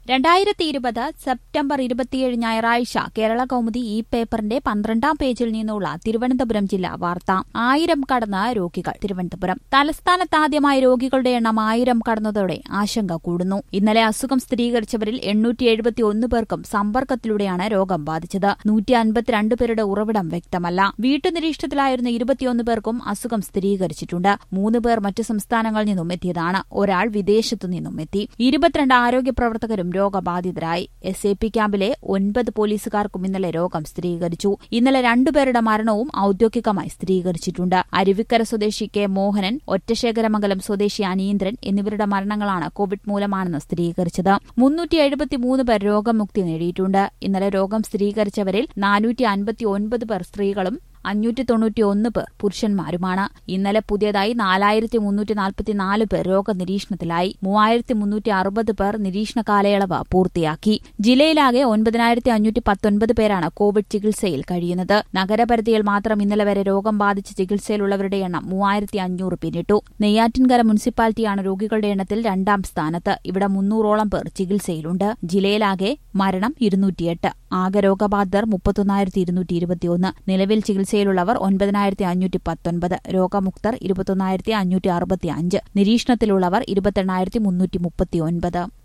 രണ്ടായിരത്തി ഇരുപത് സെപ്റ്റംബർ ഇരുപത്തിയേഴ് ഞായറാഴ്ച കേരള കൗമുദി ഈ പേപ്പറിന്റെ പന്ത്രണ്ടാം പേജിൽ നിന്നുള്ള തിരുവനന്തപുരം ജില്ലാ വാർത്ത ആയിരം കടന്ന രോഗികൾ തിരുവനന്തപുരം തലസ്ഥാനത്ത് ആദ്യമായി രോഗികളുടെ എണ്ണം ആയിരം കടന്നതോടെ ആശങ്ക കൂടുന്നു ഇന്നലെ അസുഖം സ്ഥിരീകരിച്ചവരിൽ എണ്ണൂറ്റി എഴുപത്തിയൊന്ന് പേർക്കും സമ്പർക്കത്തിലൂടെയാണ് രോഗം ബാധിച്ചത് നൂറ്റി അൻപത്തിരണ്ട് പേരുടെ ഉറവിടം വ്യക്തമല്ല വീട്ടുനിരീക്ഷണത്തിലായിരുന്ന ഇരുപത്തിയൊന്ന് പേർക്കും അസുഖം സ്ഥിരീകരിച്ചിട്ടുണ്ട് മൂന്ന് പേർ മറ്റു സംസ്ഥാനങ്ങളിൽ നിന്നും എത്തിയതാണ് ഒരാൾ വിദേശത്തു നിന്നും എത്തി ഇരുപത്തിരണ്ട് ആരോഗ്യ പ്രവർത്തകരും രോഗബാധിതരായി എസ് എ പി ക്യാമ്പിലെ ഒൻപത് പോലീസുകാർക്കും ഇന്നലെ രോഗം സ്ഥിരീകരിച്ചു ഇന്നലെ രണ്ടുപേരുടെ മരണവും ഔദ്യോഗികമായി സ്ഥിരീകരിച്ചിട്ടുണ്ട് അരുവിക്കര സ്വദേശി കെ മോഹനൻ ഒറ്റശേഖരമംഗലം സ്വദേശി അനീന്ദ്രൻ എന്നിവരുടെ മരണങ്ങളാണ് കോവിഡ് മൂലമാണെന്ന് സ്ഥിരീകരിച്ചത് മുന്നൂറ്റി എഴുപത്തിമൂന്ന് പേർ രോഗമുക്തി നേടിയിട്ടുണ്ട് ഇന്നലെ രോഗം സ്ഥിരീകരിച്ചവരിൽ നാനൂറ്റി അൻപത്തി ഒൻപത് പേർ സ്ത്രീകളും അഞ്ഞൂറ്റി തൊണ്ണൂറ്റിയൊന്ന് പേർ പുരുഷന്മാരുമാണ് ഇന്നലെ പുതിയതായി നാലായിരത്തി മുന്നൂറ്റി നാൽപ്പത്തിനാല് പേർ രോഗനിരീക്ഷണത്തിലായി മൂവായിരത്തി മുന്നൂറ്റി അറുപത് പേർ നിരീക്ഷണ കാലയളവ് പൂർത്തിയാക്കി ജില്ലയിലാകെ ഒൻപതിനായിരത്തി അഞ്ഞൂറ്റി പത്തൊൻപത് പേരാണ് കോവിഡ് ചികിത്സയിൽ കഴിയുന്നത് നഗരപരിധിയിൽ മാത്രം ഇന്നലെ വരെ രോഗം ബാധിച്ച് ചികിത്സയിലുള്ളവരുടെ എണ്ണം മൂവായിരത്തി അഞ്ഞൂറ് പിന്നിട്ടു നെയ്യാറ്റിൻകര മുനിസിപ്പാലിറ്റിയാണ് രോഗികളുടെ എണ്ണത്തിൽ രണ്ടാം സ്ഥാനത്ത് ഇവിടെ മുന്നൂറോളം പേർ ചികിത്സയിലുണ്ട് ജില്ലയിലാകെ മരണം ഇരുന്നൂറ്റിയെട്ട് ആകെ രോഗബാധിതർ മുപ്പത്തൊന്നായിരത്തി ഇരുന്നൂറ്റി ഇരുപത്തിയൊന്ന് നിലവിൽ ചികിത്സയിലുള്ളവർ ഒൻപതിനായിരത്തി അഞ്ഞൂറ്റി പത്തൊൻപത് രോഗമുക്തർ ഇരുപത്തൊന്നായിരത്തി അഞ്ഞൂറ്റി അറുപത്തി അഞ്ച് നിരീക്ഷണത്തിലുള്ളവർ ഇരുപത്തെണ്ണായിരത്തി മുന്നൂറ്റി മുപ്പത്തിയൊൻപത്